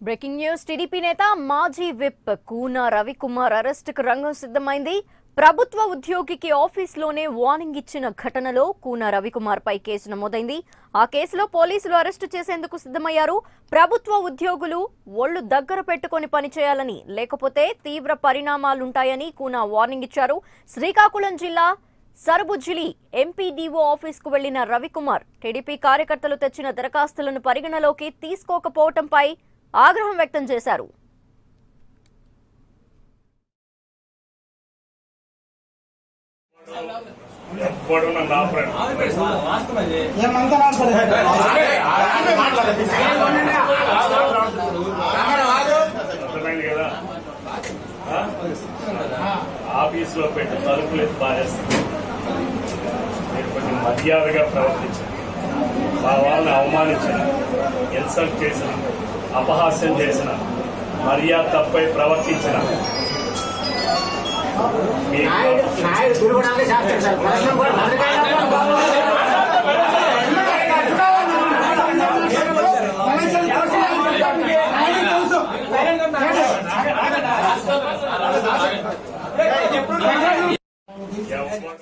Breaking news TDP నేత మాజీ whip Koona Ravikumar అరెస్టుకు రంగం సిద్ధమైంది ప్రభుత్వ ఉద్యోగికి ఆఫీస్లోనే వార్నింగ్ ఇచ్చిన ఘటనలో కూన రవికుమార్ పై కేసు నమోదైంది ఆ కేసులో పోలీసులు అరెస్టు చేసేందుకు సిద్ధమయ్యారు ప్రభుత్వ ఉద్యోగులు ఒళ్లు దగ్గర పెట్టుకొని పనిచేయాలని లేకపోతే తీవ్ర పరిణామాలుంటాయని కూన వార్నింగ్ ఇచ్చారు శ్రీకాకుళం జిల్లా సరుబుజ్జిలి ఎంపీడీఓ ఆఫీస్కు వెళ్లిన రవికుమార్ టీడీపీ కార్యకర్తలు తెచ్చిన దరఖాస్తులను పరిగణలోకి తీసుకోకపోవటంపై ఆగ్రహం వ్యక్తం చేశారు ఎప్పుడు నన్ను ఆపరండి ఏమంతా మాట్లాడదు అర్థమైంది కదా ఆ? ఆఫీసులో పెట్టి తలుపులు ఎత్తి పారేస్తుంది మీరు కొంచెం మర్యాదగా ప్రవర్తించారు మా వాళ్ళని అవమానించిన ఇన్సల్ట్ చేసిన అపహాస్యం చేసిన మర్యాద తప్పై ప్రవర్తించిన మీకు నాయుడు నాయుడు తిరుగుడానికి చేస్తాడు సార్ ప్రశ్న కూడా ఎవరు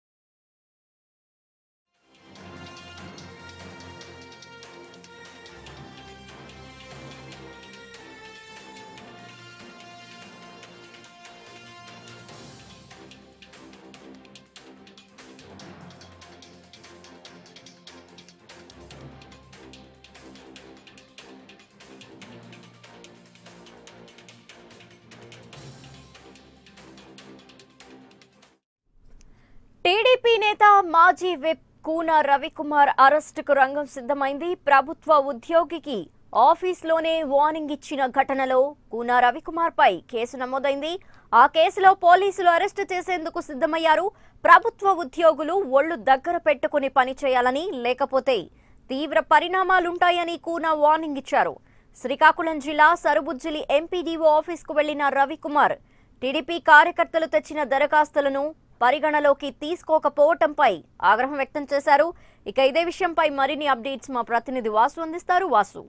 టీడీపీ నేత మాజీ విప్ కూన రవికుమార్ అరెస్టుకు రంగం సిద్ధమైంది ప్రభుత్వ ఉద్యోగికి ఆఫీస్లోనే వార్నింగ్ ఇచ్చిన ఘటనలో కూన రవికుమార్ పై కేసు నమోదైంది ఆ కేసులో పోలీసులు అరెస్టు చేసేందుకు సిద్ధమయ్యారు ప్రభుత్వ ఉద్యోగులు ఒళ్లు దగ్గర పెట్టుకుని పనిచేయాలని లేకపోతే తీవ్ర పరిణామాలుంటాయని కూన వార్నింగ్ ఇచ్చారు శ్రీకాకుళం జిల్లా సరుబుజ్జిలి ఎంపీడీఓ ఆఫీస్కు వెళ్లిన రవికుమార్ టీడీపీ కార్యకర్తలు తెచ్చిన దరఖాస్తులను పరిగణలోకి తీసుకోకపోవటంపై ఆగ్రహం వ్యక్తం చేశారు ఇక ఇదే విషయంపై మరిన్ని అప్డేట్స్ మా ప్రతినిధి వాసు అందిస్తారు వాసు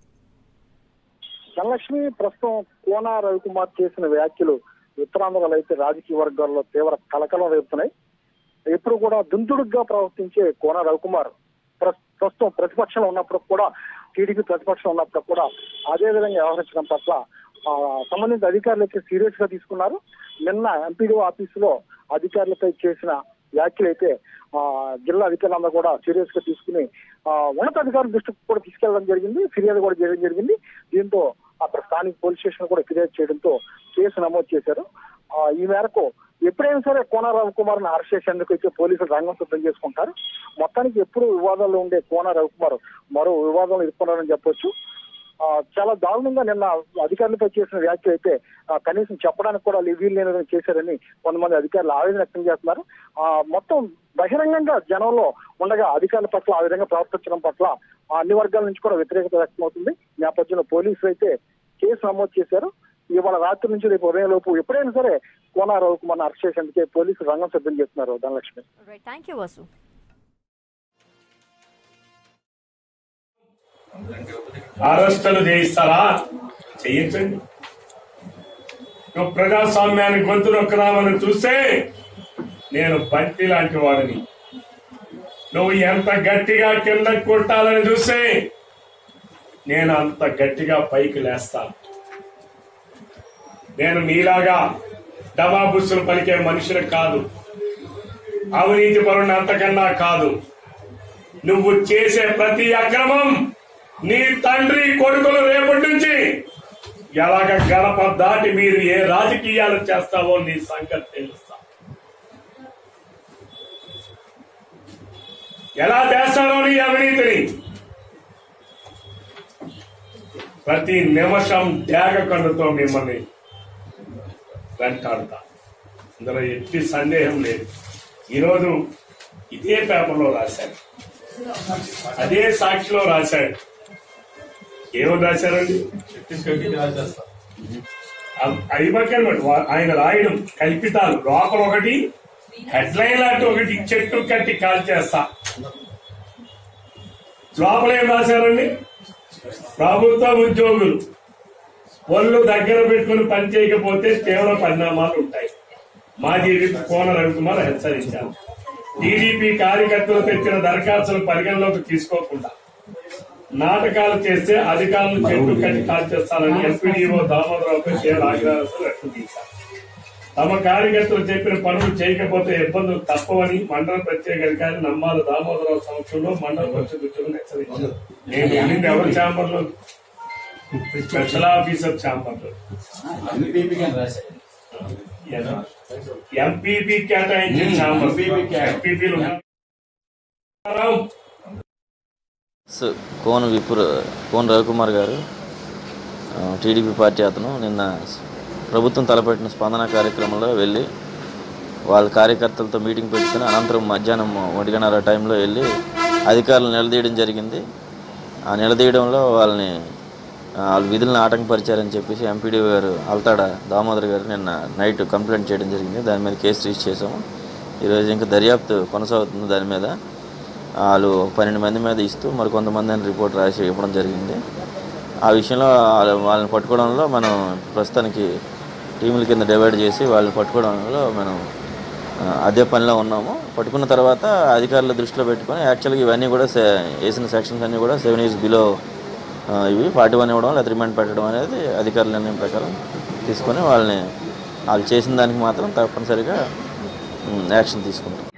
ధనలక్ష్మి ప్రస్తుతం కోన రవికుమార్ చేసిన వ్యాఖ్యలు ఉత్తరాంధ్రలో అయితే రాజకీయ వర్గాల్లో తీవ్ర కలకలం రేపుతున్నాయి ఎప్పుడు కూడా దుందుడుగ్గా ప్రవర్తించే కోన రవికుమార్ ప్రస్- ప్రస్తుతం ప్రతిపక్షంలో ఉన్నప్పుడు కూడా టీడీపీ ప్రతిపక్షం ఉన్నప్పుడు కూడా అదే విధంగా వ్యవహరించడం పట్ల ఆ, సంబంధిత అధికారులు అయితే సీరియస్ గా తీసుకున్నారు నిన్న ఎంపీడీఓ ఆఫీసులో అధికారులపై చేసిన వ్యాఖ్యలు అయితే ఆ, జిల్లా అధికారులందరూ కూడా సీరియస్ గా తీసుకుని ఆ, ఉన్నతాధికారుల దృష్టికి కూడా తీసుకెళ్లడం జరిగింది ఫిర్యాదు కూడా చేయడం జరిగింది దీంతో అక్కడ స్థానిక పోలీస్ స్టేషన్ కూడా ఫిర్యాదు చేయడంతో కేసు నమోదు చేశారు ఆ, ఈ మేరకు ఎప్పుడైనా సరే కోన రవికుమార్ని అరెస్ట్ చేసేందుకు అయితే పోలీసులు రంగం సిద్ధం చేసుకుంటారు మొత్తానికి ఎప్పుడు వివాదాల్లో ఉండే కోన రవికుమార్ మరో వివాదంలో ఇరుక్కున్నారని చెప్పొచ్చు ఆ, చాలా దారుణంగా నిన్న అధికారులపై చేసిన వ్యాఖ్య అయితే ఆ, కనీసం చెప్పడానికి కూడా వీలు లేని విధంగా చేశారని కొంతమంది అధికారులు ఆవేదన వ్యక్తం చేస్తున్నారు ఆ, మొత్తం బహిరంగంగా జనంలో ఉండగా అధికారుల పట్ల ఆ విధంగా ప్రవర్తించడం పట్ల ఆ, అన్ని వర్గాల నుంచి కూడా వ్యతిరేకత వ్యక్తమవుతుంది ఈ నేపథ్యంలో పోలీసులు అయితే కేసు నమోదు చేశారు ఇవాళ రాత్రి నుంచి రేపు ఉదయం లోపు ఎప్పుడైనా సరే కోన రవికుమార్ అరెస్ట్ చేసేందుకే పోలీసులు రంగం సిద్ధం చేస్తున్నారు ధనలక్ష్మి థ్యాంక్ యూ వాసు అరెస్టులు చేయిస్తారా చేయించండి నువ్వు ప్రజాస్వామ్యాన్ని గొంతు నొక్కదామని చూస్తే నేను బంటి లాంటి వాడిని నువ్వు ఎంత గట్టిగా కింద కొట్టాలని చూస్తే నేను అంత గట్టిగా పైకి లేస్తాను నేను నీలాగా డబాబుస్సులు పలికే మనిషిని కాదు అవినీతి పరుణ్ణి అంతకన్నా కాదు నువ్వు చేసే ప్రతి అక్రమం నీ తండ్రి కొడుకులు రేపటి నుంచి ఎలాగ గడప దాటి మీరు ఏ రాజకీయాలు చేస్తావో నీ సంగతి తెలుస్తా ఎలా చేస్తారో నీ అవినీతిని ప్రతి నిమిషం త్యాగ కన్నుతో మిమ్మల్ని వెంటాడుతా ఇందులో ఎట్టి సందేహం లేదు ఈరోజు ఇదే పేపర్లో రాశాడు అదే సాక్షిలో రాశాడు ఏమని రాశారండి అవ్- అవి పక్కన పెట్టు. వా- ఆయన రాయడం కల్పితాలు లోపల ఒకటి హెడ్లైన్ లాంటి ఒకటి చెట్టు కట్టి కాల్ చేస్తా లోపల ఏం రాశారండి ప్రభుత్వ ఉద్యోగులు ఒళ్ళు దగ్గర పెట్టుకుని పని చేయకపోతే తీవ్ర పరిణామాలు ఉంటాయి మాజీ విప్ కోన రవికుమార్ హెచ్చరించారు టీడీపీ కార్యకర్తలు తెచ్చిన దరఖాస్తులు పరిగణలోకి తీసుకోకుండా నాటకాలు చేస్తే అధికారులు చెట్టు కట్టి కాల్చేస్తారని ఎంపీడీఓ దామోదరావుపై తీవ్ర ఆగ్రహాలు వ్యక్తం చేశారు తమ కార్యకర్తలు చెప్పిన పనులు చేయకపోతే ఇబ్బందులు తప్పవని మండల ప్రత్యేక అధికారి నమ్మాల దామోదరావు సమక్షంలో మండల పరిషత్ ఉద్యోగులు హెచ్చరించారు నేను వెళ్ళింది ఎవరి ఛాంబర్ లో స్పెషల్ ఆఫీసర్ ఛాంబర్ లో ఎంపీపీ కేటాయించిన ఛాంబర్ ఎంపీపీలు సో కోన విపుర కోన రవికుమార్ గారు ఆ, టీడీపీ పార్టీ అతను నిన్న స్- ప్రభుత్వం తలపెట్టిన స్పందన కార్యక్రమంలో వెళ్ళి వాళ్ళ కార్యకర్తలతో మీటింగ్ పెట్టుకుని అనంతరం మధ్యాహ్నం ఒంటిగన్నర టైంలో వెళ్ళి అధికారులు నిలదీయడం జరిగింది ఆ నిలదీయడంలో వాళ్ళని ఆ, వాళ్ళ విధులను ఆటంకపరిచారని చెప్పేసి ఎంపీడీ గారు అల్తాడ దామోదర్ గారు నిన్న నైట్ కంప్లైంట్ చేయడం జరిగింది దాని మీద కేసు రిజిస్టర్ చేసాము ఈరోజు ఇంకా దర్యాప్తు కొనసాగుతుంది దాని మీద వాళ్ళు పన్నెండు మంది మీద ఇస్తూ మరి కొంతమంది అని రిపోర్ట్ రాసి ఇవ్వడం జరిగింది ఆ విషయంలో వాళ్ళ- వాళ్ళని పట్టుకోవడంలో మనం ప్రస్తుతానికి టీముల కింద డివైడ్ చేసి వాళ్ళని పట్టుకోవడంలో మనం ఆ, అదే పనిలో ఉన్నాము పట్టుకున్న తర్వాత అధికారుల దృష్టిలో పెట్టుకొని యాక్చువల్గా ఇవన్నీ కూడా సే- వేసిన సెక్షన్స్ అన్నీ కూడా సెవెన్ ఇయర్స్ బిలో ఇవి ఫార్టీ వన్ ఇవ్వడం లేదా రిమాండ్ పెట్టడం అనేది అధికారుల నిర్ణయం ప్రకారం తీసుకొని వాళ్ళని వాళ్ళు చేసిన దానికి మాత్రం తప్పనిసరిగా ఉమ్, యాక్షన్ తీసుకుంటాం